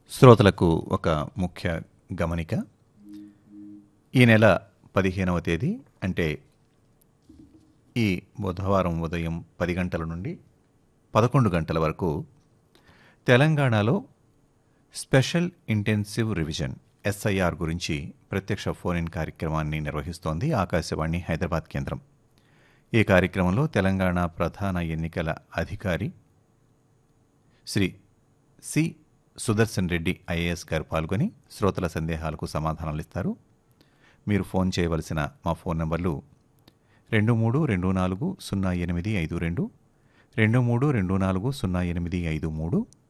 శ్రోతలకు ఒక ముఖ్య గమనిక ఈ నెల పదిహేనవ తేదీ అంటే ఈ బుధవారం ఉదయం పది గంటల నుండి పదకొండు గంటల వరకు తెలంగాణలో స్పెషల్ ఇంటెన్సివ్ రివిజన్ ఎస్ఐఆర్ గురించి ప్రత్యక్ష ఫోన్ ఇన్ కార్యక్రమాన్ని నిర్వహిస్తోంది ఆకాశవాణి హైదరాబాద్ కేంద్రం ఈ కార్యక్రమంలో తెలంగాణ ప్రధాన ఎన్నికల అధికారి శ్రీ సి సుదర్శన్ రెడ్డి ఐఏఎస్ గారు పాల్గొని శ్రోతల సందేహాలకు సమాధానాలు ఇస్తారు మీరు ఫోన్ చేయవలసిన మా ఫోన్ నంబర్లు రెండు మూడు రెండు నాలుగు సున్నా ఎనిమిది ఐదు రెండు రెండు మూడు రెండు నాలుగు సున్నా ఎనిమిది ఐదు మూడు